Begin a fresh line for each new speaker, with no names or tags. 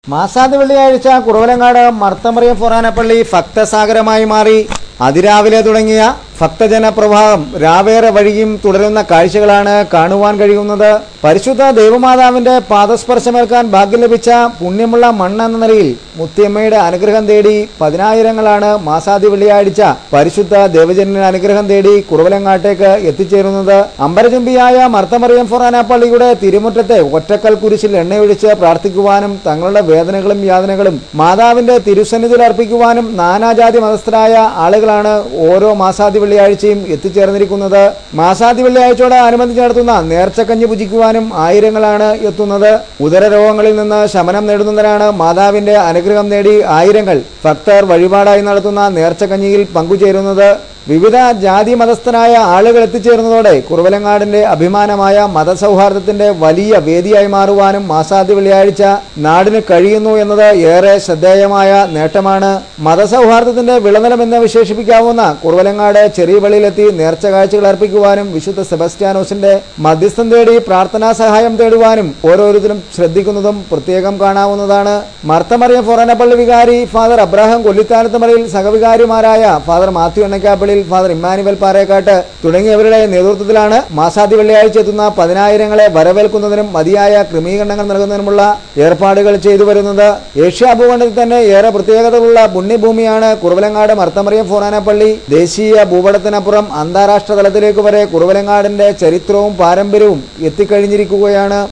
മാസാദ് വെള്ളിയാഴ്ച കുറവലങ്ങാട് മർത്തമറിയം ഫൊറാനപ്പള്ളി ഭക്തസാഗരമായി മാറി അതിരാവിലെ തുടങ്ങിയ ഭക്തജന പ്രവാഹം രാവേറെ വഴിയും തുടരുന്ന കാഴ്ചകളാണ് കാണുവാൻ കഴിയുന്നത് പരിശുദ്ധ ദേവമാതാവിന്റെ പാദസ്പർശമേൽക്കാൻ ഭാഗ്യം ലഭിച്ച പുണ്യമുള്ള മണ്ണെന്ന നിലയിൽ മുത്തിയമ്മയുടെ അനുഗ്രഹം തേടി പതിനായിരങ്ങളാണ് മാസാദി വെള്ളിയാഴ്ച പരിശുദ്ധ ദേവജനന്റെ അനുഗ്രഹം തേടി കുറവലങ്ങാട്ടേക്ക് എത്തിച്ചേരുന്നത് അമ്പരചുംബിയായ മർത്തമറിയം ഫൊറാന പള്ളിയുടെ തിരുമുറ്റത്തെ ഒറ്റക്കൽ കുരിശിൽ എണ്ണയൊഴിച്ച് പ്രാർത്ഥിക്കുവാനും തങ്ങളുടെ വേദനകളും യാതനകളും മാതാവിന്റെ തിരുസന്നിധിയിൽ അർപ്പിക്കുവാനും നാനാജാതി മതസ്ഥരായ ആളുകളാണ് ഓരോ മാസാദി വെള്ളിയാഴ്ചയും എത്തിച്ചേർന്നിരിക്കുന്നത് മാസാദി വെള്ളിയാഴ്ചയോട് അനുബന്ധിച്ച് നടത്തുന്ന നേർച്ചക്കഞ്ഞി പൂജിക്കുവാനും ആയിരങ്ങളാണ് എത്തുന്നത് ഉദരരോഗങ്ങളിൽ നിന്ന് ശമനം നേടുന്നതിനാണ് മാതാവിന്റെ അനുഗ്രഹം നേടി ആയിരങ്ങൾ ഭക്തർ വഴിപാടായി നടത്തുന്ന നേർച്ചക്കഞ്ഞിയിൽ പങ്കുചേരുന്നത് വിവിധ ജാതി മതസ്ഥനായ ആളുകൾ എത്തിച്ചേർന്നതോടെ കുറവലങ്ങാടിന്റെ അഭിമാനമായ മതസൗഹാർദ്ദത്തിന്റെ വലിയ വേദിയായി മാറുവാനും മാസാദി വെള്ളിയാഴ്ച നാടിന് കഴിയുന്നു എന്നത് ഏറെ ശ്രദ്ധേയമായ നേട്ടമാണ് മതസൗഹാർദ്ദത്തിന്റെ വിളനിലമെന്ന് വിശേഷിപ്പിക്കാവുന്ന കുറവലങ്ങാട് ചെറിയ വെളിയിലെത്തി നേർച്ച കാഴ്ചകൾ അർപ്പിക്കുവാനും വിശുദ്ധ സെബസ്റ്റ്യാനോസിന്റെ മധ്യസ്ഥം തേടി പ്രാർത്ഥനാ സഹായം തേടുവാനും ഓരോരുത്തരും ശ്രദ്ധിക്കുന്നതും പ്രത്യേകം കാണാവുന്നതാണ് മർത്തമറിയ ഫൊറനപ്പള്ളി വികാരി ഫാദർ അബ്രാഹാം കൊല്ലിത്താനത്തമറയിൽ സഹവികാരിമാരായ ഫാദർ മാത്യു എണ്ണക്കാപ്പിളിൽ ഫാദർ ഇമ്മാനുവൽ പാറേക്കാട്ട് തുടങ്ങിയവരുടെ നേതൃത്വത്തിലാണ് മാസാദി വെള്ളിയാഴ്ച എത്തുന്ന പതിനായിരങ്ങളെ വരവേൽക്കുന്നതിനും മതിയായ ക്രമീകരണങ്ങൾ നൽകുന്നതിനുമുള്ള ഏർപ്പാടുകൾ ചെയ്തു വരുന്നത് ഏഷ്യാ ഭൂഖണ്ഡത്തിൽ തന്നെ ഏറെ പ്രത്യേകതകളുള്ള പുണ്യഭൂമിയാണ് കുറവലങ്ങാട് മർത്തമറിയം ഫോറാനപ്പള്ളി ദേശീയ ഭൂപടത്തിനപ്പുറം അന്താരാഷ്ട്ര തലത്തിലേക്ക് വരെ കുറവലങ്ങാടിന്റെ ചരിത്രവും പാരമ്പര്യവും എത്തിക്കഴിഞ്ഞിരിക്കുകയാണ്